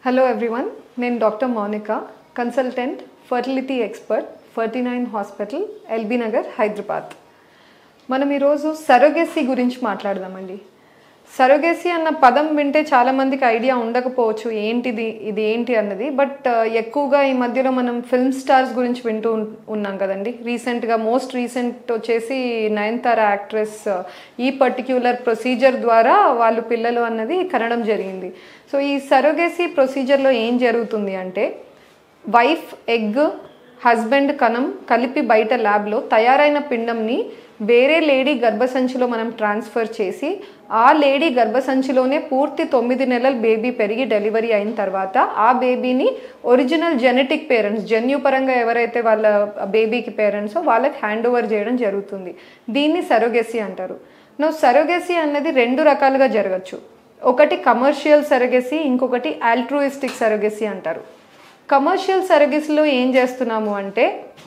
hello everyone నేను doctor Mounika consultant fertility expert forty nine hospital LB Nagar Hyderabad మనం ఈరోజు సరోగెసీ గురించి మాట్లాడదామండి సరోగెసీ అన్న పదం వింటే చాలా మందికి ఐడియా ఉండకపోవచ్చు ఏంటిది ఇది ఏంటి అన్నది బట్ ఎక్కువగా ఈ మధ్యలో మనం ఫిల్మ్ స్టార్స్ గురించి వింటూ ఉన్- ఉన్నాం కదండి రీసెంట్గా మోస్ట్ రీసెంట్ వచ్చేసి నయనతార యాక్ట్రెస్ ఈ పర్టిక్యులర్ ప్రొసీజర్ ద్వారా వాళ్ళు పిల్లలు అన్నది కనడం జరిగింది సో ఈ సరోగెసీ ప్రొసీజర్లో ఏం జరుగుతుంది అంటే వైఫ్ ఎగ్ హస్బెండ్ కణం కలిపి బయట ల్యాబ్లో తయారైన పిండంని వేరే లేడీ గర్భసంచిలో మనం ట్రాన్స్ఫర్ చేసి ఆ లేడీ గర్భసంచిలోనే పూర్తి తొమ్మిది నెలల బేబీ పెరిగి డెలివరీ అయిన తర్వాత ఆ బేబీని ఒరిజినల్ జెనెటిక్ పేరెంట్స్ జన్యుపరంగా ఎవరైతే వాళ్ళ బేబీకి పేరెంట్సో వాళ్ళకి హ్యాండ్ ఓవర్ చేయడం జరుగుతుంది దీన్ని సరోగెసీ అంటారు నో సరోగెసీ అన్నది రెండు రకాలుగా జరగచ్చు ఒకటి కమర్షియల్ సరోగెసీ ఇంకొకటి ఆల్ట్రూయిస్టిక్ సరోగెసీ అంటారు కమర్షియల్ సర్వీస్లో ఏం చేస్తున్నాము అంటే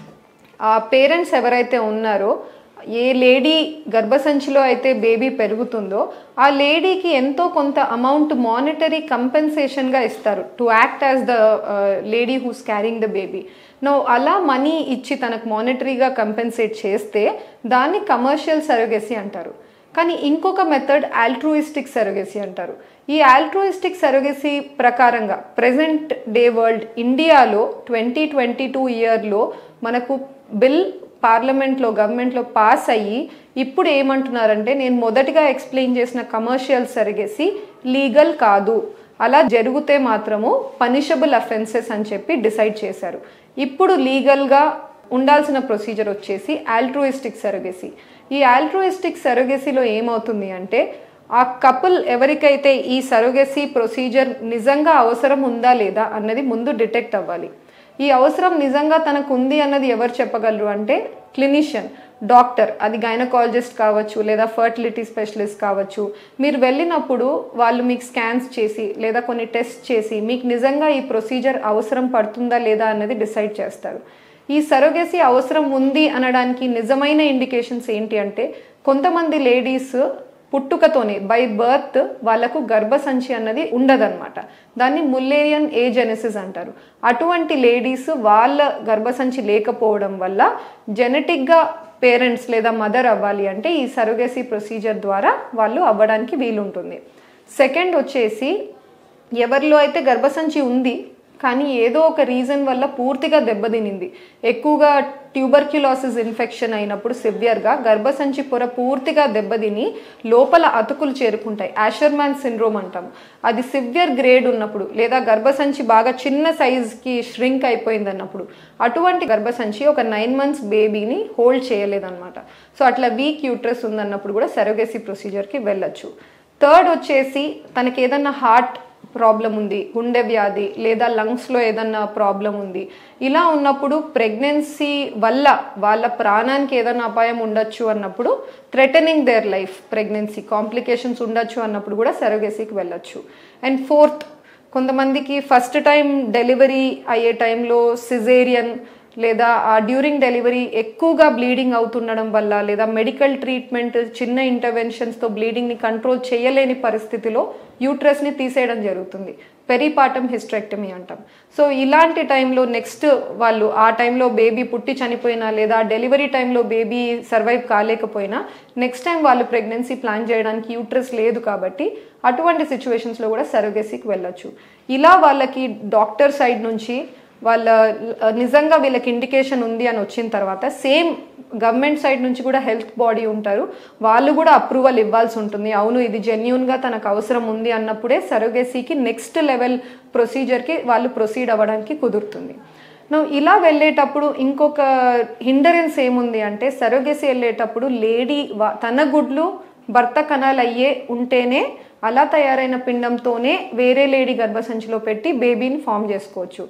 ఆ పేరెంట్స్ ఎవరైతే ఉన్నారో ఏ లేడీ గర్భసంచిలో అయితే బేబీ పెరుగుతుందో ఆ లేడీకి ఎంతో కొంత అమౌంట్ మానిటరీ కంపెన్సేషన్గా ఇస్తారు to act as the lady who's carrying the baby no అలా మనీ ఇచ్చి తనకు మానిటరీగా కంపెన్సేట్ చేస్తే దాన్ని కమర్షియల్ సరోగెసీ అంటారు కానీ ఇంకొక మెథడ్ ఆల్ట్రూయిస్టిక్ సరోగెసీ అంటారు ఈ ఆల్ట్రూయిస్టిక్ సరోగెసీ ప్రకారంగా ప్రెసెంట్ డే వరల్డ్ ఇండియాలో ట్వంటీ ట్వంటీ టూ ఇయర్లో మనకు బిల్ పార్లమెంట్లో గవర్నమెంట్లో పాస్ అయ్యి ఇప్పుడు ఏమంటున్నారంటే నేను మొదటిగా ఎక్స్ప్లెయిన్ చేసిన కమర్షియల్ సరిగేసి లీగల్ కాదు అలా జరిగితే మాత్రము పనిషబుల్ అఫెన్సెస్ అని చెప్పి డిసైడ్ చేశారు ఇప్పుడు లీగల్గా ఉండాల్సిన ప్రొసీజర్ వచ్చేసి ఆల్ట్రూయిస్టిక్ సరోగెసీ ఈ ఆల్ట్రూయిస్టిక్ సరోగెసీలో ఏమవుతుంది అంటే ఆ కపుల్ ఎవరికైతే ఈ సరోగెసీ ప్రొసీజర్ నిజంగా అవసరం ఉందా లేదా అన్నది ముందు డిటెక్ట్ అవ్వాలి ఈ అవసరం నిజంగా తనకు ఉంది అన్నది ఎవరు చెప్పగలరు అంటే క్లినిషియన్ డాక్టర్ అది గైనకాలజిస్ట్ కావచ్చు లేదా ఫర్టిలిటీ స్పెషలిస్ట్ కావచ్చు మీరు వెళ్ళినప్పుడు వాళ్ళు మీకు స్కాన్స్ చేసి లేదా కొన్ని టెస్ట్ చేసి మీకు నిజంగా ఈ ప్రొసీజర్ అవసరం పడుతుందా లేదా అన్నది డిసైడ్ చేస్తారు ఈ సరోగెసీ అవసరం ఉంది అనడానికి నిజమైన ఇండికేషన్స్ ఏంటి అంటే కొంతమంది లేడీస్ పుట్టుకతోనే బై బర్త్ వాళ్ళకు గర్భసంచి అన్నది ఉండదన్నమాట దాన్ని ముల్లేరియన్ ఏజెనసిస్ అంటారు అటువంటి లేడీస్ వాళ్ళ గర్భసంచి లేకపోవడం వల్ల జెనెటిక్గా పేరెంట్స్ లేదా మదర్ అవ్వాలి అంటే ఈ సరోగెసీ ప్రొసీజర్ ద్వారా వాళ్ళు అవ్వడానికి వీలుంటుంది సెకండ్ వచ్చేసి ఎవరిలో అయితే గర్భసంచి ఉంది కానీ ఏదో ఒక రీజన్ వల్ల పూర్తిగా దెబ్బతినింది ఎక్కువగా ట్యూబర్క్యులాసిస్ ఇన్ఫెక్షన్ అయినప్పుడు సివియర్గా గర్భసంచి పొర పూర్తిగా దెబ్బతిని లోపల అతుకులు చేరుకుంటాయి యాషర్మాన్ సిండ్రోమ్ అంటాం అది సివియర్ గ్రేడ్ ఉన్నప్పుడు లేదా గర్భసంచి బాగా చిన్న సైజ్కి ష్రింక్ అయిపోయింది అన్నప్పుడు అటువంటి గర్భసంచి ఒక నైన్ మంత్స్ బేబీని హోల్డ్ చేయలేదన్నమాట సో అట్లా వీక్ యూట్రస్ ఉందన్నప్పుడు కూడా సెరోగెసీ ప్రొసీజర్కి వెళ్ళొచ్చు థర్డ్ వచ్చేసి తనకి ఏదన్నా హార్ట్ ప్రాబ్లం ఉంది గుండె వ్యాధి లేదా లంగ్స్లో ఏదన్నా ప్రాబ్లం ఉంది ఇలా ఉన్నప్పుడు ప్రెగ్నెన్సీ వల్ల వాళ్ళ ప్రాణానికి ఏదైనా అపాయం ఉండొచ్చు అన్నప్పుడు threatening their life pregnancy complications ఉండొచ్చు అన్నప్పుడు కూడా సెరోగెసీకి వెళ్ళొచ్చు అండ్ ఫోర్త్ కొంతమందికి ఫస్ట్ టైం డెలివరీ అయ్యే టైంలో సిజేరియన్ లేదా ఆ డ్యూరింగ్ డెలివరీ ఎక్కువగా బ్లీడింగ్ అవుతుండడం వల్ల లేదా మెడికల్ ట్రీట్మెంట్ చిన్న ఇంటర్వెన్షన్స్తో బ్లీడింగ్ని కంట్రోల్ చేయలేని పరిస్థితిలో యూట్రస్ని తీసేయడం జరుగుతుంది పెరిపాటం హిస్ట్రెక్టమీ అంటాం సో ఇలాంటి టైంలో నెక్స్ట్ వాళ్ళు ఆ టైంలో బేబీ పుట్టి చనిపోయినా లేదా డెలివరీ టైంలో బేబీ సర్వైవ్ కాలేకపోయినా నెక్స్ట్ టైం వాళ్ళు ప్రెగ్నెన్సీ ప్లాన్ చేయడానికి యూట్రస్ లేదు కాబట్టి అటువంటి సిచ్యువేషన్స్లో కూడా సరోగెసీకి వెళ్ళొచ్చు ఇలా వాళ్ళకి డాక్టర్ సైడ్ నుంచి వాళ్ళ నిజంగా వీళ్ళకి ఇండికేషన్ ఉంది అని వచ్చిన తర్వాత సేమ్ గవర్నమెంట్ సైడ్ నుంచి కూడా హెల్త్ బాడీ ఉంటారు వాళ్ళు కూడా అప్రూవల్ ఇవ్వాల్సి ఉంటుంది అవును ఇది జెన్యున్గా తనకు అవసరం ఉంది అన్నప్పుడే సరోగెసీకి నెక్స్ట్ లెవెల్ ప్రొసీజర్కి వాళ్ళు ప్రొసీడ్ అవ్వడానికి కుదురుతుంది నువ్వు ఇలా వెళ్ళేటప్పుడు ఇంకొక హిండరెన్స్ ఏముంది అంటే సరోగెసీ వెళ్ళేటప్పుడు లేడీ తన గుడ్లు భర్త కణాలు అయ్యే ఉంటేనే అలా తయారైన పిండంతోనే వేరే లేడీ గర్భసంచిలో పెట్టి బేబీని ఫామ్ చేసుకోవచ్చు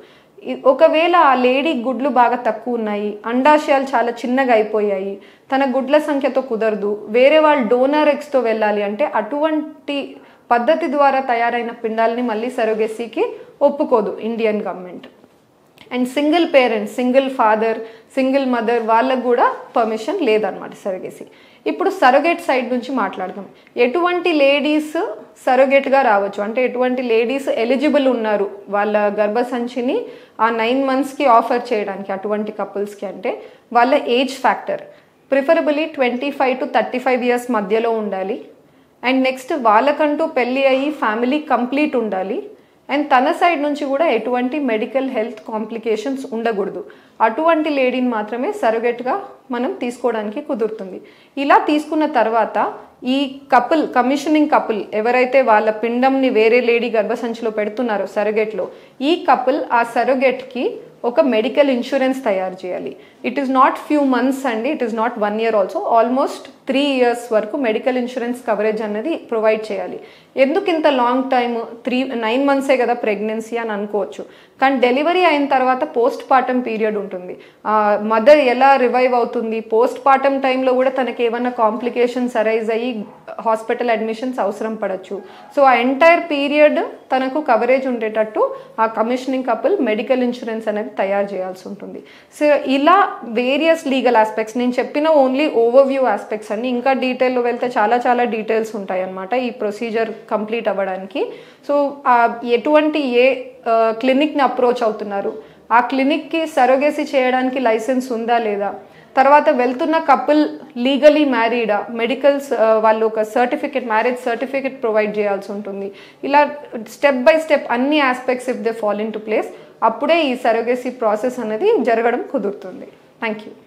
ఒకవేళ ఆ లేడీ గుడ్లు బాగా తక్కువ ఉన్నాయి అండాశయాలు చాలా చిన్నగా అయిపోయాయి తన గుడ్ల సంఖ్యతో కుదరదు వేరే వాళ్ళు డోనర్ ఎగ్స్తో వెళ్ళాలి అంటే అటువంటి పద్ధతి ద్వారా తయారైన పిండాలని మళ్ళీ సరోగెసీకి ఒప్పుకోదు Indian government and single parents single father single mother వాళ్ళకు కూడా పర్మిషన్ లేదనమాట సరగేసి ఇప్పుడు సరగేట్ సైడ్ నుంచి మాట్లాడదాం ఎటువంటి లేడీస్ సరగేట్గా రావచ్చు అంటే ఎటువంటి లేడీస్ ఎలిజిబుల్ ఉన్నారు వాళ్ళ గర్భసంచిని ఆ నైన్ మంత్స్కి ఆఫర్ చేయడానికి అటువంటి కపుల్స్కి అంటే వాళ్ళ age factor preferably twenty five to thirty five years మధ్యలో ఉండాలి అండ్ నెక్స్ట్ వాళ్ళకంటూ పెళ్ళి అయ్యి ఫ్యామిలీ కంప్లీట్ ఉండాలి అండ్ తన సైడ్ నుంచి కూడా ఎటువంటి మెడికల్ హెల్త్ కాంప్లికేషన్స్ ఉండకూడదు అటువంటి లేడీని మాత్రమే సరగెట్గా మనం తీసుకోవడానికి కుదురుతుంది ఇలా తీసుకున్న తర్వాత ఈ కపుల్ కమిషనింగ్ కపుల్ ఎవరైతే వాళ్ళ పిండంని వేరే లేడీ గర్భసంచిలో పెడుతున్నారో సరగెట్లో ఈ కపుల్ ఆ సరగెట్కి ఒక మెడికల్ ఇన్సూరెన్స్ తయారు చేయాలి it is not few months అండి it is not one year also almost three years వరకు మెడికల్ ఇన్సూరెన్స్ కవరేజ్ అనేది ప్రొవైడ్ చేయాలి ఎందుకు ఇంత లాంగ్ టైమ్ త్రీ నైన్ మంత్సే కదా ప్రెగ్నెన్సీ అని అనుకోవచ్చు కానీ డెలివరీ అయిన తర్వాత పోస్ట్ పార్టమ్ పీరియడ్ ఉంటుంది మదర్ ఎలా రివైవ్ అవుతుంది పోస్ట్ పార్టమ్ టైంలో కూడా తనకి ఏమైనా కాంప్లికేషన్స్ అరైజ్ అయ్యి హాస్పిటల్ అడ్మిషన్స్ అవసరం పడచ్చు సో ఆ ఎంటైర్ పీరియడ్ తనకు కవరేజ్ ఉండేటట్టు ఆ కమిషనింగ్ కపుల్ మెడికల్ ఇన్సూరెన్స్ అనేది తయారు చేయాల్సి ఉంటుంది సో ఇలా వేరియస్ లీగల్ ఆస్పెక్ట్స్ నేను చెప్పిన ఓన్లీ ఓవర్వ్యూ ఆస్పెక్ట్స్ అన్ని ఇంకా డీటెయిల్లో వెళ్తే చాలా చాలా డీటెయిల్స్ ఉంటాయి అన్నమాట ఈ ప్రొసీజర్ కంప్లీట్ అవ్వడానికి సో ఎటువంటి ఏ క్లినిక్ని అప్రోచ్ అవుతున్నారు ఆ క్లినిక్కి సరోగేసి చేయడానికి లైసెన్స్ ఉందా లేదా తర్వాత వెళ్తున్న కపుల్ లీగలీ మ్యారీడా మెడికల్స్ వాళ్ళు ఒక సర్టిఫికెట్ మ్యారేజ్ సర్టిఫికెట్ ప్రొవైడ్ చేయాల్సి ఉంటుంది ఇలా స్టెప్ బై స్టెప్ అన్ని aspects if they fall in to place అప్పుడే ఈ సరోగేసీ ప్రాసెస్ అనేది జరగడం కుదురుతుంది థ్యాంక్ యూ